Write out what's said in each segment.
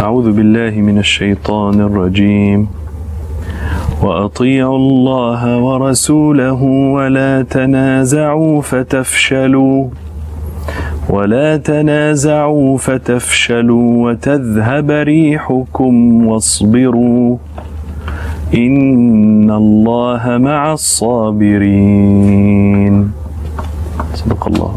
أعوذ بالله من الشيطان الرجيم وأطيعوا الله ورسوله ولا تنازعوا فتفشلوا ولا تنازعوا فتفشلوا وتذهب ريحكم واصبروا إن الله مع الصابرين صدق الله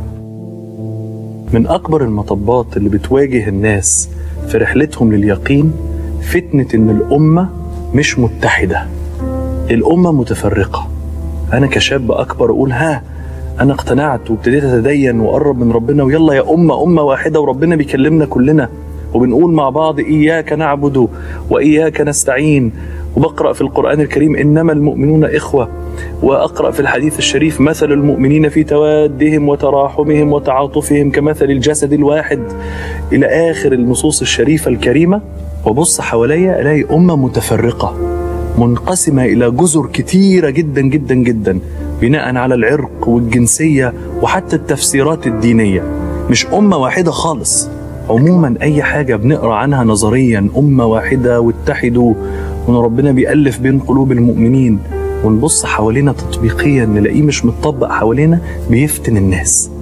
من أكبر المطبات اللي بتواجه الناس في رحلتهم لليقين فتنة إن الأمة مش متحدة الأمة متفرقة أنا كشاب أكبر أقول ها أنا اقتنعت وابتديت أتدين وأقرب من ربنا ويلا يا أمة أمة واحدة وربنا بيكلمنا كلنا وبنقول مع بعض إياك نعبد وإياك نستعين وبقرأ في القرآن الكريم إنما المؤمنون إخوة وأقرأ في الحديث الشريف مثل المؤمنين في توادهم وتراحمهم وتعاطفهم كمثل الجسد الواحد إلى آخر النصوص الشريفة الكريمة وبص حواليا ألاقي أمة متفرقة منقسمة إلى جزر كتيرة جدا جدا جدا بناء على العرق والجنسية وحتى التفسيرات الدينية مش أمة واحدة خالص عموما أي حاجة بنقرأ عنها نظريا أمة واحدة واتحدوا وإن ربنا بيألف بين قلوب المؤمنين ونبص حوالينا تطبيقيا نلاقيه مش متطبق حوالينا بيفتن الناس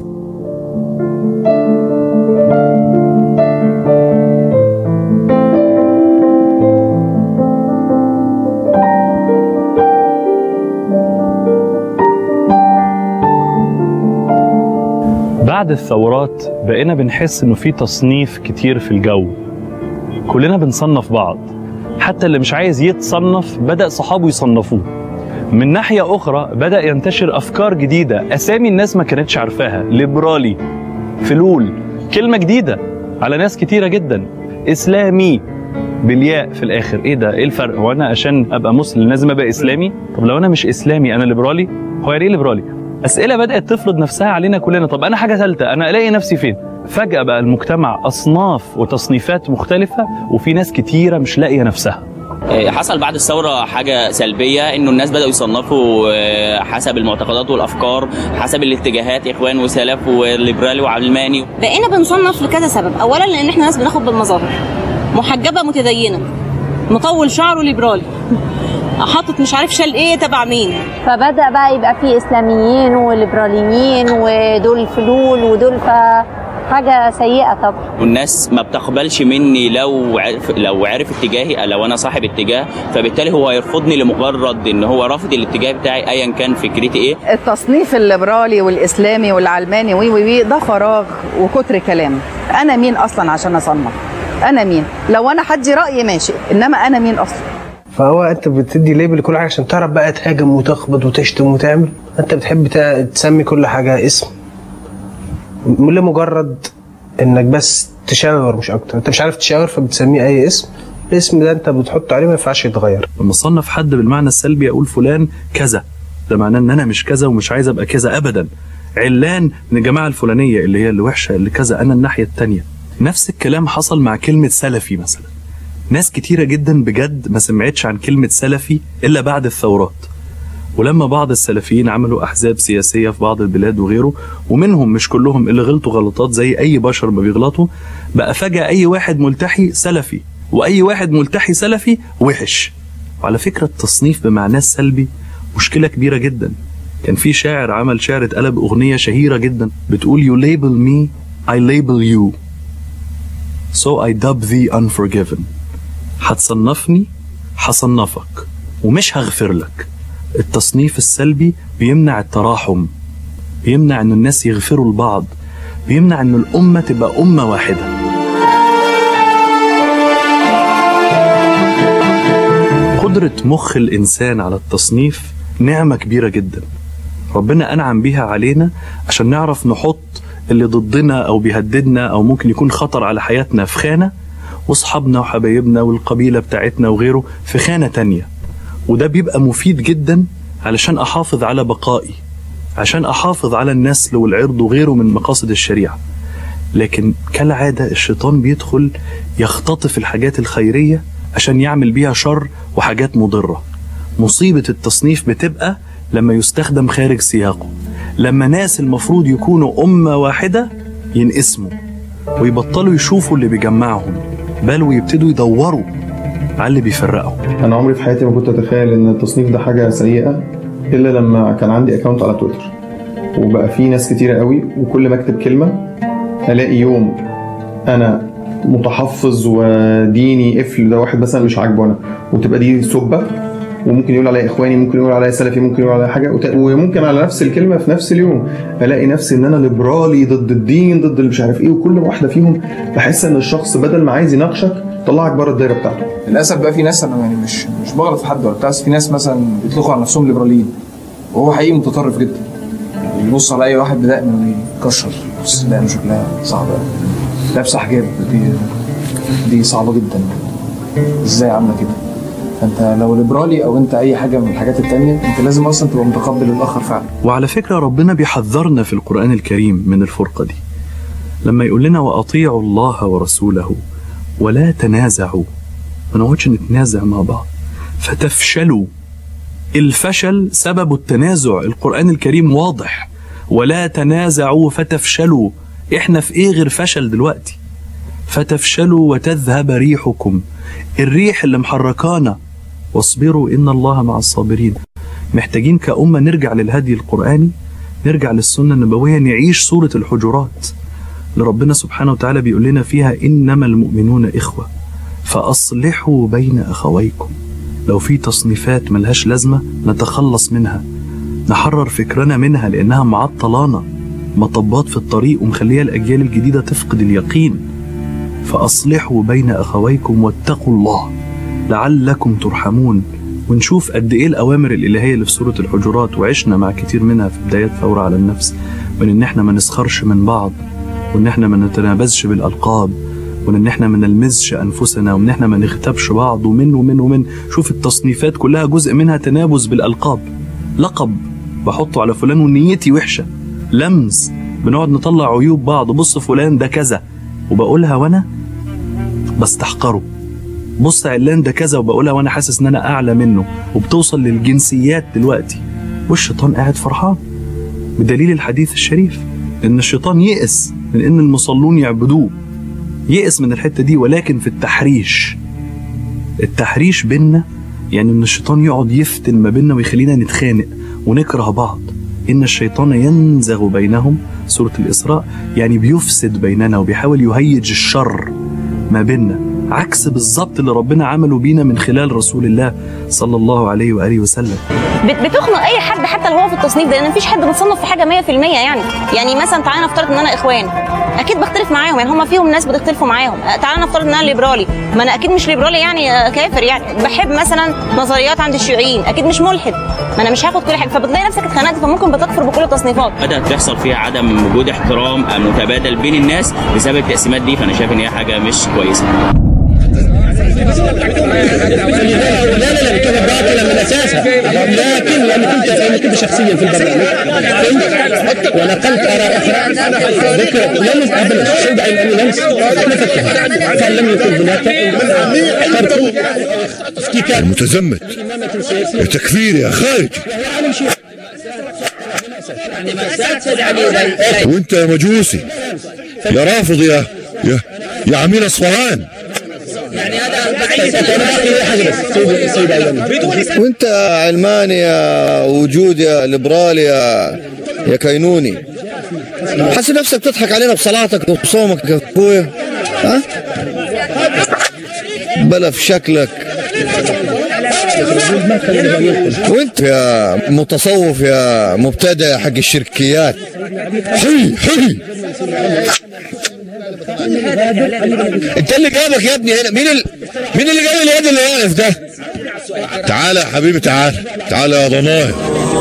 بعد الثورات بقينا بنحس انه في تصنيف كتير في الجو كلنا بنصنف بعض حتى اللي مش عايز يتصنف بدأ صحابه يصنفوه من ناحية أخرى بدأ ينتشر أفكار جديدة أسامي الناس ما كانتش عارفاها ليبرالي فلول كلمة جديدة على ناس كتيرة جدا إسلامي بالياء في الآخر إيه ده إيه الفرق هو أنا عشان أبقى مسلم لازم أبقى إسلامي طب لو أنا مش إسلامي أنا ليبرالي هو يعني إيه ليبرالي أسئلة بدأت تفرض نفسها علينا كلنا طب أنا حاجة ثالثة أنا ألاقي نفسي فين فجأة بقى المجتمع أصناف وتصنيفات مختلفة وفي ناس كتيرة مش لاقية نفسها حصل بعد الثورة حاجة سلبية انه الناس بدأوا يصنفوا آه، حسب المعتقدات والافكار حسب الاتجاهات اخوان وسلف وليبرالي وعلماني بقينا بنصنف لكذا سبب اولا لان احنا ناس بناخد بالمظاهر محجبه متدينه مطول شعره ليبرالي حاطط مش عارف شال ايه تبع مين فبدأ بقى يبقى فيه إسلاميين وليبراليين ودول فلول ودول ف حاجة سيئة طبعا والناس ما بتقبلش مني لو عرف لو عرف اتجاهي لو انا صاحب اتجاه فبالتالي هو هيرفضني لمجرد ان هو رافض الاتجاه بتاعي ايا كان فكرتي ايه التصنيف الليبرالي والاسلامي والعلماني وي وي وي ده فراغ وكتر كلام انا مين اصلا عشان اصنف انا مين لو انا حدي راي ماشي انما انا مين اصلا فهو انت بتدي ليبل لكل حاجه عشان تعرف بقى تهاجم وتخبط وتشتم وتعمل انت بتحب تا- تسمي كل حاجه اسم م- لمجرد انك بس تشاور مش اكتر انت مش عارف تشاور فبتسميه اي اسم الاسم ده انت بتحطه عليه ما ينفعش يتغير لما اصنف حد بالمعنى السلبي اقول فلان كذا ده معناه ان انا مش كذا ومش عايز ابقى كذا ابدا علان من الجماعه الفلانيه اللي هي اللي وحشه اللي كذا انا الناحيه التانية نفس الكلام حصل مع كلمه سلفي مثلا ناس كتيره جدا بجد ما سمعتش عن كلمه سلفي الا بعد الثورات ولما بعض السلفيين عملوا احزاب سياسيه في بعض البلاد وغيره ومنهم مش كلهم اللي غلطوا غلطات زي اي بشر ما بيغلطوا بقى فجاه اي واحد ملتحي سلفي واي واحد ملتحي سلفي وحش وعلى فكره التصنيف بمعناه السلبي مشكله كبيره جدا كان في شاعر عمل شعر اتقلب اغنيه شهيره جدا بتقول you label me I label you so I dub thee unforgiven هتصنفني هصنفك ومش هغفر لك التصنيف السلبي بيمنع التراحم بيمنع ان الناس يغفروا لبعض بيمنع ان الامه تبقى امه واحده قدره مخ الانسان على التصنيف نعمه كبيره جدا ربنا انعم بيها علينا عشان نعرف نحط اللي ضدنا او بيهددنا او ممكن يكون خطر على حياتنا في خانه واصحابنا وحبايبنا والقبيله بتاعتنا وغيره في خانه تانيه وده بيبقى مفيد جدا علشان احافظ على بقائي عشان احافظ على النسل والعرض وغيره من مقاصد الشريعه لكن كالعاده الشيطان بيدخل يختطف الحاجات الخيريه عشان يعمل بيها شر وحاجات مضره مصيبه التصنيف بتبقى لما يستخدم خارج سياقه لما ناس المفروض يكونوا امه واحده ينقسموا ويبطلوا يشوفوا اللي بيجمعهم بل ويبتدوا يدوروا على اللي بيفرقهم انا عمري في حياتي ما كنت اتخيل ان التصنيف ده حاجه سيئه الا لما كان عندي اكونت على تويتر وبقى في ناس كتيره قوي وكل ما اكتب كلمه الاقي يوم انا متحفظ وديني قفل ده واحد مثلا مش عاجبه انا وتبقى دي سبه وممكن يقول عليا اخواني ممكن يقول عليا سلفي ممكن يقول عليا حاجه وت- وممكن على نفس الكلمه في نفس اليوم الاقي نفسي ان انا ليبرالي ضد الدين ضد اللي مش عارف ايه وكل واحده فيهم بحس ان الشخص بدل ما عايز يناقشك طلعك بره الدايره بتاعته للاسف بقى في ناس انا يعني مش مش بغلط في حد ولا بتاع بس في ناس مثلا بيطلقوا على نفسهم ليبراليين وهو حقيقي متطرف جدا يبص على اي واحد بدقن ويكشر بس لا مش شكلها صعبه لابسه حجاب دي دي صعبه جدا ازاي عامله كده فانت لو ليبرالي او انت اي حاجه من الحاجات التانية انت لازم اصلا تبقى متقبل الاخر فعلا وعلى فكرة ربنا بيحذرنا في القرآن الكريم من الفرقة دي لما يقول لنا وأطيعوا الله ورسوله ولا تنازعوا ما نقعدش نتنازع مع بعض فتفشلوا الفشل سبب التنازع القرآن الكريم واضح ولا تنازعوا فتفشلوا احنا في ايه غير فشل دلوقتي فتفشلوا وتذهب ريحكم الريح اللي محركانا واصبروا ان الله مع الصابرين محتاجين كأمة نرجع للهدي القرآني نرجع للسنة النبوية نعيش سورة الحجرات اللي ربنا سبحانه وتعالى بيقول لنا فيها إنما المؤمنون إخوة فأصلحوا بين أخويكم لو في تصنيفات ملهاش لازمة نتخلص منها نحرر فكرنا منها لأنها معطلانا مطبات في الطريق ومخليها الأجيال الجديدة تفقد اليقين فأصلحوا بين أخويكم واتقوا الله لعلكم ترحمون ونشوف قد ايه الاوامر الالهيه اللي في سوره الحجرات وعشنا مع كتير منها في بدايات ثوره على النفس من ان احنا ما نسخرش من بعض وان احنا ما نتنابزش بالالقاب وان ان احنا ما نلمزش انفسنا وان احنا ما نغتابش بعض ومن ومن ومن شوف التصنيفات كلها جزء منها تنابز بالالقاب لقب بحطه على فلان ونيتي وحشه لمز بنقعد نطلع عيوب بعض بص فلان ده كذا وبقولها وانا بستحقره بص علان ده كذا وبقولها وانا حاسس ان انا اعلى منه وبتوصل للجنسيات دلوقتي والشيطان قاعد فرحان بدليل الحديث الشريف ان الشيطان يئس من ان المصلون يعبدوه يئس من الحته دي ولكن في التحريش التحريش بينا يعني ان الشيطان يقعد يفتن ما بيننا ويخلينا نتخانق ونكره بعض ان الشيطان ينزغ بينهم سوره الاسراء يعني بيفسد بيننا وبيحاول يهيج الشر ما بيننا عكس بالظبط اللي ربنا عمله بينا من خلال رسول الله صلى الله عليه واله وسلم بت- بتخنق اي حد حتى لو هو في التصنيف ده لان مفيش حد متصنف في حاجه 100% يعني يعني مثلا تعالى نفترض ان انا اخوان اكيد بختلف معاهم يعني هم فيهم ناس بتختلفوا معاهم أه، تعالى نفترض ان انا ليبرالي ما انا اكيد مش ليبرالي يعني أه، كافر يعني بحب مثلا نظريات عند الشيوعيين اكيد مش ملحد ما انا مش هاخد كل حاجه فبتلاقي نفسك اتخانقت فممكن بتكفر بكل التصنيفات بدات تحصل فيها عدم وجود احترام متبادل بين الناس بسبب التقسيمات دي فانا شايف ان هي حاجه مش كويسه لا لا لا كده باطله من اساسها لكن لانك انت لانك انت شخصيا في البرنامج فهمت ونقلت اراء اخرى ذكر لمس قبل الشيء عن لمس نفكها فلم يكن هناك فرق افتكاك متزمت يا تكفير يا خارج وانت يا مجوسي يا رافض يا يا يا عميل اصفهان وانت علماني يا وجود يا ليبرالي يا يا كينوني حاسس نفسك بتضحك علينا بصلاتك وبصومك يا اخويا ها بلا في شكلك وانت يا متصوف يا مبتدع حق الشركيات حي حي انت اللي جابك يا ابني هنا مين ال... مين اللي جاب الواد اللي واقف ده تعال يا حبيبي تعال تعال يا ضنايا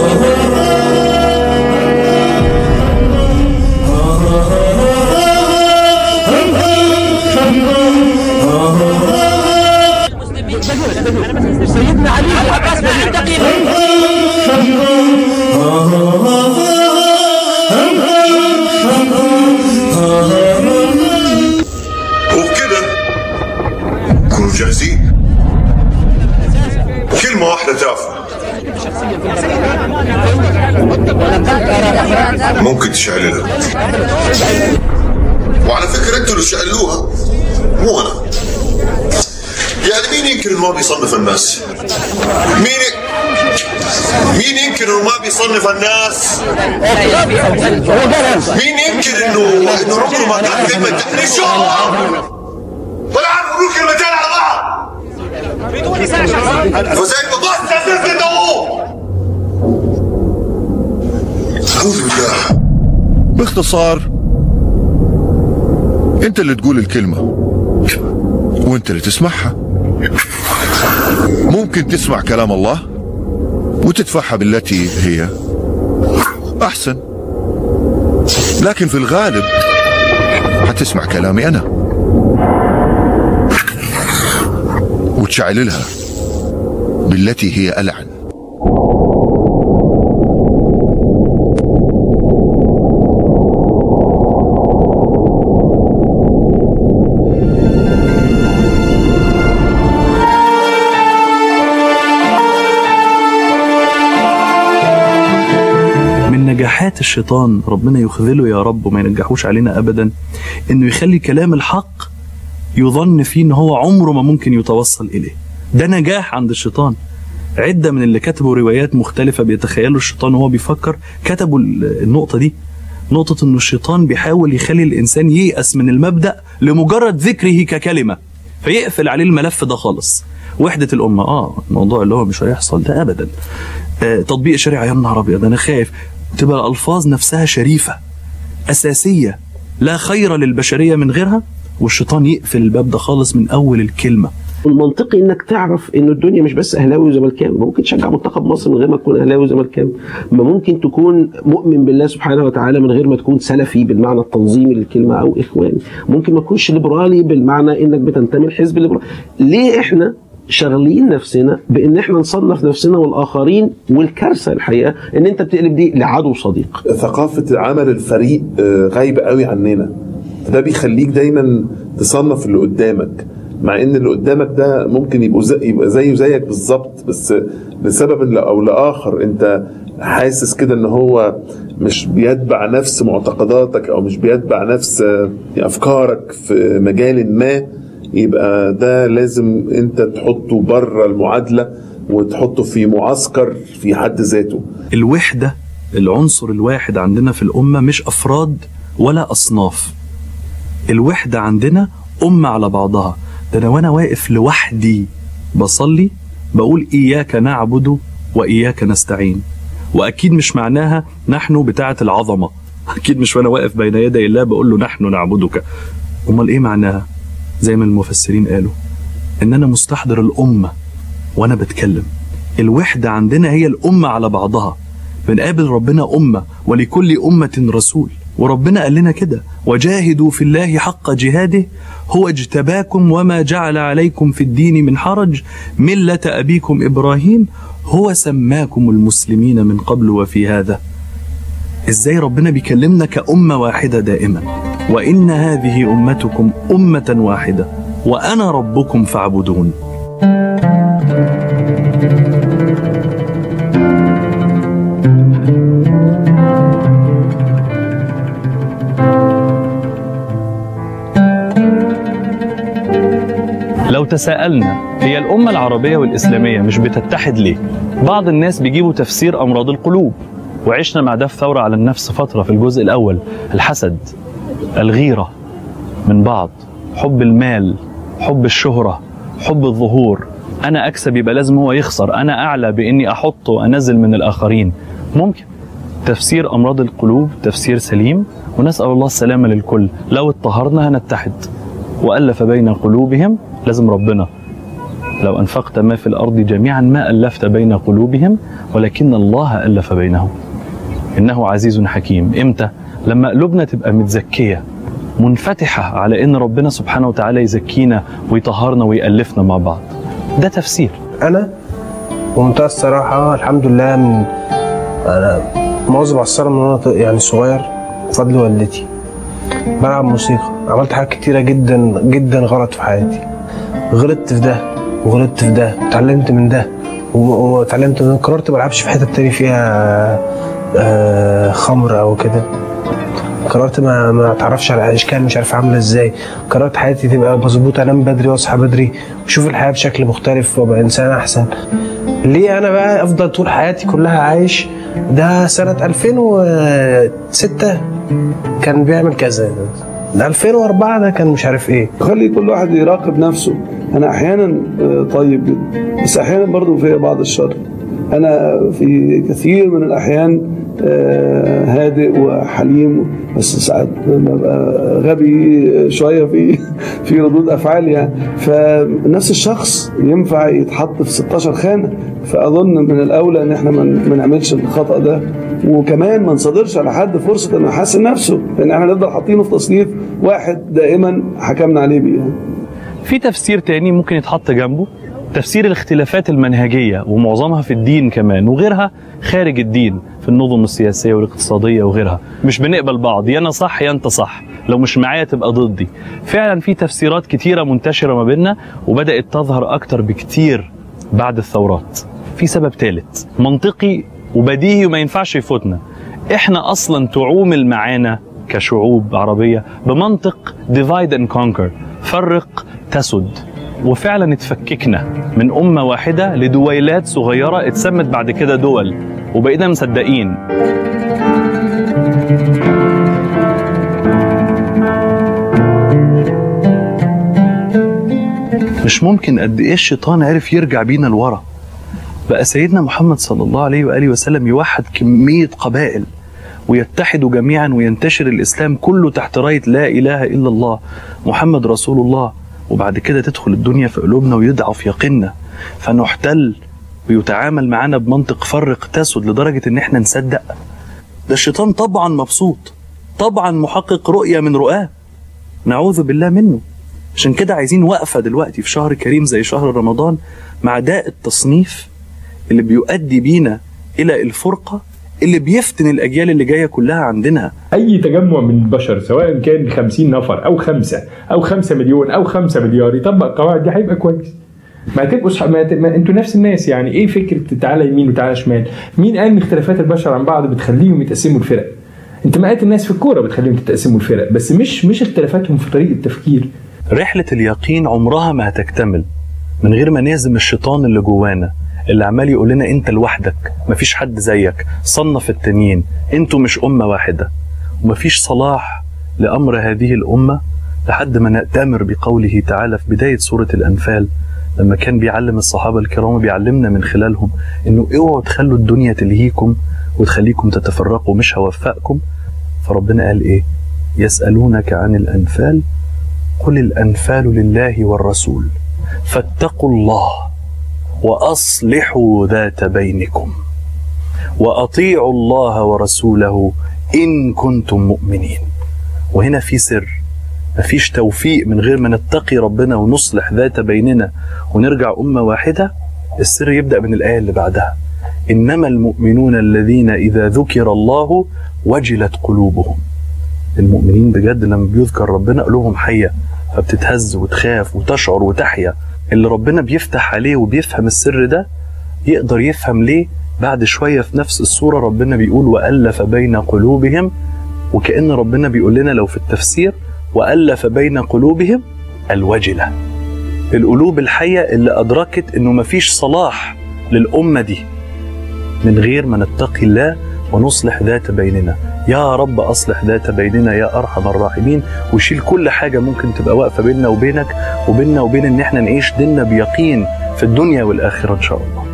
وبكده كونوا جاهزين كلمة واحدة تافهة ممكن تشعللها وعلى فكرة انتوا اللي شعلوها مو انا ينكر انه ما بيصنف الناس مين مين ينكر انه ما بيصنف الناس مين ينكر انه انه عمره ما قال كلمه ليش هو ولا عارف يقول كلمتين على بعض وزي ما بص اساس هو اعوذ بالله باختصار انت اللي تقول الكلمة وانت اللي تسمعها ممكن تسمع كلام الله وتدفعها بالتي هي احسن لكن في الغالب حتسمع كلامي انا وتشعللها بالتي هي العن من نجاحات الشيطان ربنا يخذله يا رب وما ينجحوش علينا ابدا انه يخلي كلام الحق يظن فيه ان هو عمره ما ممكن يتوصل اليه ده نجاح عند الشيطان عدة من اللي كتبوا روايات مختلفة بيتخيلوا الشيطان وهو بيفكر كتبوا ال- النقطة دي نقطة انه الشيطان بيحاول يخلي الانسان ييأس من المبدأ لمجرد ذكره ككلمة فيقفل عليه الملف ده خالص وحدة الأمة اه الموضوع اللي هو مش هيحصل ده أبدا آه تطبيق الشريعة يا نهار أبيض أنا خايف تبقى الألفاظ نفسها شريفة أساسية لا خير للبشرية من غيرها والشيطان يقفل الباب ده خالص من أول الكلمة المنطقي انك تعرف ان الدنيا مش بس اهلاوي وزملكاوي ممكن تشجع منتخب مصر من غير ما تكون اهلاوي وزملكاوي ما ممكن تكون مؤمن بالله سبحانه وتعالى من غير ما تكون سلفي بالمعنى التنظيمي للكلمه او اخواني ممكن ما تكونش ليبرالي بالمعنى انك بتنتمي لحزب الليبرالي ليه احنا شغلين نفسنا بان احنا نصنف نفسنا والاخرين والكارثه الحقيقه ان انت بتقلب دي لعدو صديق ثقافة عمل الفريق آه، غايبة قوي عننا ده بيخليك دايما تصنف اللي قدامك مع ان اللي قدامك ده ممكن يبقوا زي يبقى زيه زيك بالظبط بس لسبب او لاخر انت حاسس كده ان هو مش بيتبع نفس معتقداتك او مش بيتبع نفس آه، افكارك في مجال ما يبقى ده لازم انت تحطه بره المعادله وتحطه في معسكر في حد ذاته الوحدة العنصر الواحد عندنا في الأمة مش أفراد ولا أصناف الوحدة عندنا أمة على بعضها ده أنا وأنا واقف لوحدي بصلي بقول إياك نعبد وإياك نستعين وأكيد مش معناها نحن بتاعة العظمة أكيد مش وأنا واقف بين يدي الله بقول له نحن نعبدك أمال إيه معناها زي ما المفسرين قالوا إن أنا مستحضر الأمة وأنا بتكلم الوحدة عندنا هي الأمة على بعضها بنقابل ربنا أمة ولكل أمة رسول وربنا قال لنا كده وجاهدوا في الله حق جهاده هو اجتباكم وما جعل عليكم في الدين من حرج ملة أبيكم إبراهيم هو سماكم المسلمين من قبل وفي هذا إزاي ربنا بيكلمنا كأمة واحدة دائما وإن هذه أمتكم أمة واحدة وأنا ربكم فاعبدون لو تساءلنا هي الأمة العربية والإسلامية مش بتتحد ليه؟ بعض الناس بيجيبوا تفسير أمراض القلوب وعشنا مع ده في ثورة على النفس فترة في الجزء الأول الحسد الغيرة من بعض حب المال حب الشهرة حب الظهور أنا أكسب يبقى لازم هو يخسر أنا أعلى بإني أحط وأنزل من الآخرين ممكن تفسير أمراض القلوب تفسير سليم ونسأل الله السلامة للكل لو اتطهرنا هنتحد وألف بين قلوبهم لازم ربنا لو أنفقت ما في الأرض جميعا ما ألفت بين قلوبهم ولكن الله ألف بينهم إنه عزيز حكيم إمتى؟ لما قلوبنا تبقى متزكية منفتحة على إن ربنا سبحانه وتعالى يزكينا ويطهرنا ويألفنا مع بعض ده تفسير انا بمنتهى الصراحه الحمد لله من انا مواظب على الصلاه من وانا ط- يعني صغير بفضل والدتي بلعب موسيقى عملت حاجات كتيره جدا جدا غلط في حياتي غلطت في ده وغلطت في ده اتعلمت من ده و- واتعلمت من قررت ما العبش في حته تاني فيها آه، خمر او كده قررت ما ما اتعرفش على اشكال مش عارف عامله ازاي قررت حياتي تبقى مظبوطه انام بدري واصحى بدري واشوف الحياه بشكل مختلف وابقى انسان احسن ليه انا بقى افضل طول حياتي كلها عايش ده سنه 2006 كان بيعمل كذا 2004 ده كان مش عارف ايه خلي كل واحد يراقب نفسه انا احيانا آه، طيب جدا بس احيانا برضو في بعض الشر انا في كثير من الاحيان آه، هادئ وحليم بس ساعات ببقى غبي شويه في في ردود افعال يعني فنفس الشخص ينفع يتحط في 16 خانه فاظن من الاولى ان احنا ما ما نعملش الخطا ده وكمان ما نصادرش على حد فرصه انه يحسن نفسه لان احنا نفضل حاطينه في تصنيف واحد دائما حكمنا عليه بيه يعني. في تفسير تاني ممكن يتحط جنبه تفسير الاختلافات المنهجية ومعظمها في الدين كمان وغيرها خارج الدين في النظم السياسية والاقتصادية وغيرها مش بنقبل بعض يا أنا صح يا أنت صح لو مش معايا تبقى ضدي فعلا في تفسيرات كتيرة منتشرة ما بيننا وبدأت تظهر أكتر بكتير بعد الثورات في سبب ثالث منطقي وبديهي وما ينفعش يفوتنا احنا اصلا تعومل معانا كشعوب عربية بمنطق divide and conquer فرق تسد وفعلا اتفككنا من أمة واحدة لدويلات صغيرة اتسمت بعد كده دول وبقينا مصدقين مش ممكن قد ايه الشيطان عرف يرجع بينا لورا بقى سيدنا محمد صلى الله عليه واله وسلم يوحد كميه قبائل ويتحدوا جميعا وينتشر الاسلام كله تحت رايه لا اله الا الله محمد رسول الله وبعد كده تدخل الدنيا في قلوبنا ويضعف يقيننا فنحتل ويتعامل معانا بمنطق فرق تسد لدرجه ان احنا نصدق ده الشيطان طبعا مبسوط طبعا محقق رؤيه من رؤاه نعوذ بالله منه عشان كده عايزين وقفه دلوقتي في شهر كريم زي شهر رمضان مع داء التصنيف اللي بيؤدي بينا الى الفرقه اللي بيفتن الاجيال اللي جايه كلها عندنا اي تجمع من البشر سواء كان 50 نفر او خمسة او 5 مليون او 5 مليار يطبق القواعد دي هيبقى كويس ما تبقوا صح... ما, ت... ما انتوا نفس الناس يعني ايه فكره تعالى يمين وتعالى شمال مين قال ان اختلافات البشر عن بعض بتخليهم يتقسموا لفرق انتماءات الناس في الكوره بتخليهم يتقسموا لفرق بس مش مش اختلافاتهم في طريقه التفكير رحله اليقين عمرها ما هتكتمل من غير ما نهزم الشيطان اللي جوانا اللي عمال يقول لنا انت لوحدك مفيش حد زيك صنف التانيين انتوا مش امه واحده ومفيش صلاح لامر هذه الامه لحد ما نأتمر بقوله تعالى في بدايه سوره الانفال لما كان بيعلم الصحابه الكرام وبيعلمنا من خلالهم انه اوعوا تخلوا الدنيا تلهيكم وتخليكم تتفرقوا مش هوفقكم فربنا قال ايه يسالونك عن الانفال قل الانفال لله والرسول فاتقوا الله واصلحوا ذات بينكم واطيعوا الله ورسوله ان كنتم مؤمنين وهنا في سر مفيش توفيق من غير ما نتقي ربنا ونصلح ذات بيننا ونرجع امه واحده السر يبدا من الايه اللي بعدها انما المؤمنون الذين اذا ذكر الله وجلت قلوبهم المؤمنين بجد لما بيذكر ربنا قلوبهم حيه فبتتهز وتخاف وتشعر وتحيا اللي ربنا بيفتح عليه وبيفهم السر ده يقدر يفهم ليه بعد شوية في نفس الصورة ربنا بيقول وألف بين قلوبهم وكأن ربنا بيقول لنا لو في التفسير وألف بين قلوبهم الوجلة القلوب الحية اللي أدركت إنه مفيش صلاح للأمة دي من غير ما نتقي الله ونصلح ذات بيننا يا رب أصلح ذات بيننا يا أرحم الراحمين وشيل كل حاجة ممكن تبقى واقفة بيننا وبينك وبيننا وبين إن إحنا نعيش ديننا بيقين في الدنيا والآخرة إن شاء الله